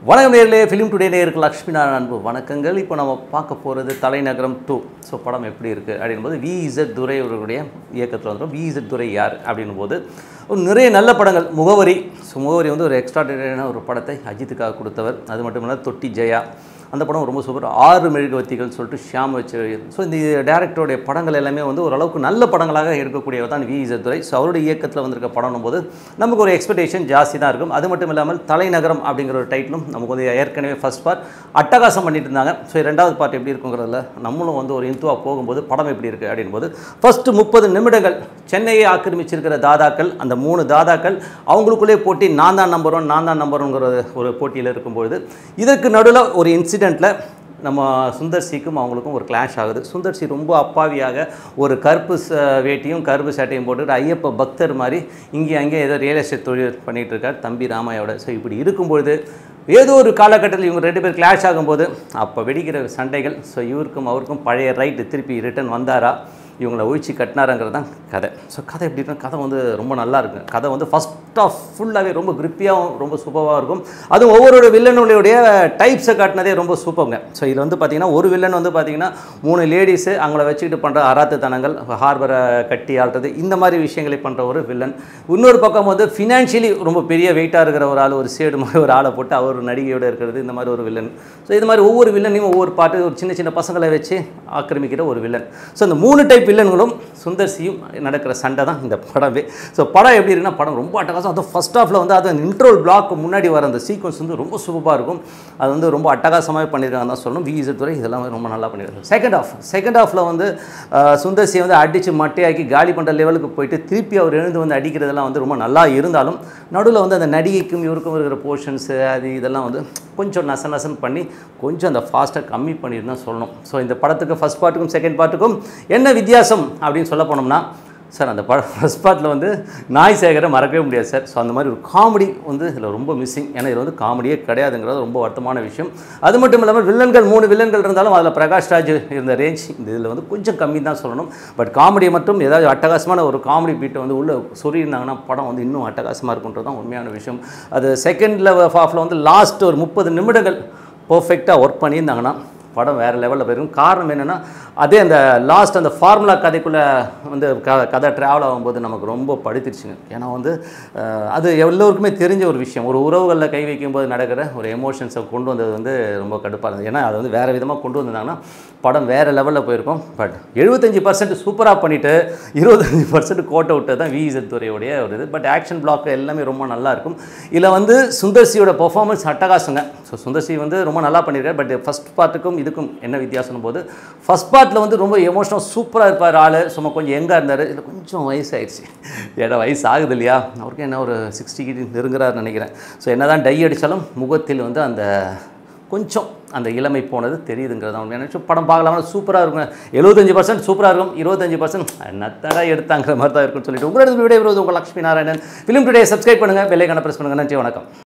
வணக்கம் நேரிலே film today நேருக்கு லக்ஷ்மி நாராயண அன்பு வணக்கங்கள் இப்போ நம்ம பார்க்க போகிறது தலைநகரம் டூ ஸோ படம் எப்படி இருக்குது அப்படின்போது வி இசட் துரை அவர்களுடைய இயக்கத்தில் வந்துடும் வி இசட் துரை யார் அப்படின்னும் போது ஒரு நிறைய நல்ல படங்கள் முகவரி ஸோ முகவரி வந்து ஒரு எக்ஸ்ட்ராடனரியான ஒரு படத்தை அஜித்துக்காக கொடுத்தவர் அது மட்டும் இல்லாமல் தொட்டி ஜெயா அந்த படம் ரொம்ப சூப்பர் ஆறு மெழுகுவத்திகள் சொல்லிட்டு ஷியாம் வச்சு ஸோ இந்த டேரக்டருடைய படங்கள் எல்லாமே வந்து ஓரளவுக்கு நல்ல படங்களாக எடுக்கக்கூடியவர் தான் வி இசத்துறை ஸோ அவருடைய இயக்கத்தில் வந்திருக்க படம் போது நமக்கு ஒரு எக்ஸ்பெக்டேஷன் ஜாஸ்தி தான் இருக்கும் அது மட்டும் இல்லாமல் தலைநகரம் அப்படிங்கிற ஒரு டைட்டிலும் நமக்கு வந்து ஏற்கனவே ஃபர்ஸ்ட் பார்ட் அட்டகாசம் பண்ணிட்டு இருந்தாங்க ஸோ ரெண்டாவது பார்ட் எப்படி இருக்குங்கிறதுல நம்மளும் வந்து ஒரு இன்த்துவாக போகும்போது படம் எப்படி இருக்குது அப்படின்போது ஃபர்ஸ்ட் முப்பது நிமிடங்கள் சென்னையை ஆக்கிரமிச்சிருக்கிற தாதாக்கள் அந்த மூணு தாதாக்கள் அவங்களுக்குள்ளே போட்டி நான் தான் நம்பர் ஒன் நான் தான் நம்பர் ஒன்ங்கிற ஒரு போட்டியில் இருக்கும்பொழுது இதற்கு நடுவில் ஒரு இன்சிடெண்ட்டில் நம்ம சுந்தர் சிக்கும் அவங்களுக்கும் ஒரு கிளாஷ் ஆகுது சுந்தர் சி ரொம்ப அப்பாவியாக ஒரு கருப்பு ச- வேட்டியும் கருப்பு சட்டையும் போட்டுட்டு ஐயப்ப பக்தர் மாதிரி இங்கே அங்கே ஏதோ ரியல் எஸ்டேட் தொழில் பண்ணிகிட்டு இருக்கார் தம்பி ராமாயோட ஸோ இப்படி இருக்கும்பொழுது ஏதோ ஒரு காலகட்டத்தில் இவங்க ரெண்டு பேர் கிளாஷ் ஆகும்போது அப்போ வெடிக்கிற சண்டைகள் ஸோ இவருக்கும் அவருக்கும் பழைய ரைட்டு திருப்பி ரிட்டர்ன் வந்தாரா இவங்களை ஒழிச்சு கட்டினாருங்கிறது தான் கதை ஸோ கதை எப்படி இருக்கும் கதை வந்து ரொம்ப நல்லா இருக்கும் கதை வந்து ஃபஸ்ட் ஆஃப் ஃபுல்லாகவே ரொம்ப கிரிப்பியாகவும் ரொம்ப சூப்பராக இருக்கும் அதுவும் ஒவ்வொரு வில்லனுடைய டைப்ஸை காட்டினதே ரொம்ப சூப்பருங்க ஸோ இது வந்து பார்த்தீங்கன்னா ஒரு வில்லன் வந்து பார்த்தீங்கன்னா மூணு லேடிஸு அவங்கள வச்சுக்கிட்டு பண்ணுற அராத்துத்தனங்கள் ஹார்பரை கட்டி ஆள்றது இந்த மாதிரி விஷயங்களை பண்ணுற ஒரு வில்லன் இன்னொரு பக்கம் வந்து ஃபினான்ஷியலி ரொம்ப பெரிய வெயிட்டாக இருக்கிற ஒரு ஆள் ஒரு சேடு மாதிரி ஒரு ஆளை போட்டு அவர் நடிகையோடு இருக்கிறது இந்த மாதிரி ஒரு வில்லன் ஸோ இது மாதிரி ஒவ்வொரு வில்லனையும் ஒவ்வொரு பாட்டு ஒரு சின்ன சின்ன பசங்களை வச்சு ஆக்கிரமிக்கிற ஒரு வில்லன் ஸோ இந்த மூணு டைப் வில்லன்களும் சுந்தர் சியும் நடக்கிற சண்டை தான் இந்த படமே ஸோ படம் எப்படி இருக்குன்னா படம் ரொம்ப அட்டகாசம் அதுவும் ஃபஸ்ட் ஹாஃபில் வந்து அது இன்ட்ரோல் பிளாக் முன்னாடி வர அந்த சீக்வன்ஸ் வந்து ரொம்ப சூப்பராக இருக்கும் அது வந்து ரொம்ப அட்டகாசமாகவே பண்ணியிருக்காங்க தான் சொல்லணும் வி துறை இதெல்லாம் ரொம்ப நல்லா பண்ணியிருக்காங்க செகண்ட் ஹாஃப் செகண்ட் ஹாஃபில் வந்து அஹ், சுந்தர் சியை வந்து அடித்து மட்டையாக்கி காலி பண்ணுற லெவலுக்கு போயிட்டு திருப்பி அவர் எழுந்து வந்து அடிக்கிறதெல்லாம் வந்து ரொம்ப நல்லா இருந்தாலும் நடுவில் வந்து அந்த நடிகைக்கும் இவருக்கும் இருக்கிற போர்ஷன்ஸு அது இதெல்லாம் வந்து கொஞ்சம் நச நசன் பண்ணி கொஞ்சம் அந்த ஃபாஸ்ட்டாக கம்மி பண்ணிட்டு தான் சொல்லணும் ஸோ இந்த படத்துக்கு ஃபஸ்ட் பார்ட்டுக்கும் செகண்ட் பார்ட்டுக்கும் என்ன வித்தியாசம் அப்படின்னு சொல்ல போனோம்னா சார் அந்த படம் ஃபஸ்ட் பார்ட்டில் வந்து நாய் சேகரை மறக்கவே முடியாது சார் ஸோ அந்த மாதிரி ஒரு காமெடி வந்து இதில் ரொம்ப மிஸ்ஸிங் ஏன்னா இதில் வந்து காமெடியே கிடையாதுங்கிறது ரொம்ப வருத்தமான விஷயம் அது மட்டும் இல்லாமல் வில்லன்கள் மூணு வில்லன்கள் இருந்தாலும் அதில் பிரகாஷ் ராஜ் இருந்த ரேஞ்ச் இந்த இதில் வந்து கொஞ்சம் கம்மி தான் சொல்லணும் பட் காமெடியை மட்டும் ஏதாவது அட்டகாசமான ஒரு காமெடி பீட்டை வந்து உள்ளே சொருகிருந்தாங்கன்னா படம் வந்து இன்னும் அட்டகாசமாக இருக்குன்றது தான் உண்மையான விஷயம் அது செகண்டில் ஹாஃபில் வந்து லாஸ்ட் ஒரு முப்பது நிமிடங்கள் பர்ஃபெக்டாக ஒர்க் பண்ணியிருந்தாங்கன்னா படம் வேறு லெவலில் போயிருக்கும் காரணம் என்னென்னா அதே அந்த லாஸ்ட் அந்த ஃபார்முலா கதைக்குள்ளே வந்து க கதை ட்ராவல் ஆகும்போது நமக்கு ரொம்ப படுத்திருச்சுங்க ஏன்னா வந்து அஹ், அது எல்லோருக்குமே தெரிஞ்ச ஒரு விஷயம் ஒரு உறவுகளில் கை வைக்கும்போது நடக்கிற ஒரு எமோஷன்ஸை கொண்டு வந்தது வந்து ரொம்ப கடுப்பாக இருந்தது ஏன்னா அதை வந்து வேறு விதமாக கொண்டு வந்திருந்தாங்கன்னா படம் வேறு லெவலில் போயிருக்கும் பட் எழுபத்தஞ்சி பர்சன்ட் சூப்பராக பண்ணிவிட்டு இருபத்தஞ்சி பர்சன்ட் கோட்டை விட்டது தான் வி துறையுடைய ஒரு இது பட் ஆக்ஷன் பிளாக் எல்லாமே ரொம்ப நல்லா இருக்கும் இதில் வந்து சுந்தர்சியோட பெர்ஃபார்மன்ஸ் அட்டகாசங்க ஸோ சுந்தர்சி வந்து ரொம்ப நல்லா பண்ணியிருக்காரு பட் ஃபஸ்ட் பார்ட்டுக்கும் இதுக்கும் என்ன வித்தியாசம் போது ஃபஸ்ட் பார்ட்டில் வந்து ரொம்ப எமோஷனல் சூப்பராக இருப்பார் ஆள் சும்மா கொஞ்சம் எங்கே இருந்தார் இதில் கொஞ்சம் வயசாயிடுச்சு ஏன்னா வயசு ஆகுது இல்லையா அவருக்கு என்ன ஒரு சிக்ஸ்டி கிட்ட நெருங்குறாருன்னு நினைக்கிறேன் ஸோ என்ன தான் டை அடித்தாலும் முகத்தில் வந்து அந்த கொஞ்சம் அந்த இளமை போனது தெரியுதுங்கிறது அவங்க நினச்சி படம் பார்க்கலாம்னா சூப்பராக இருக்கும் எழுபத்தஞ்சு பர்சன்ட் சூப்பராக இருக்கும் இருபத்தஞ்சு பர்சன்ட் என்னத்தடா எடுத்தாங்கிற மாதிரி தான் இருக்கும்னு சொல்லிட்டு உங்களோட விடைபெறுவது உங்கள் Lakshmi Narayanan film today subscribe பண்ணுங்கள் பெல்லைக்கான ப்ரெஸ் பண்ணுங்கள் நன்றி வணக்கம்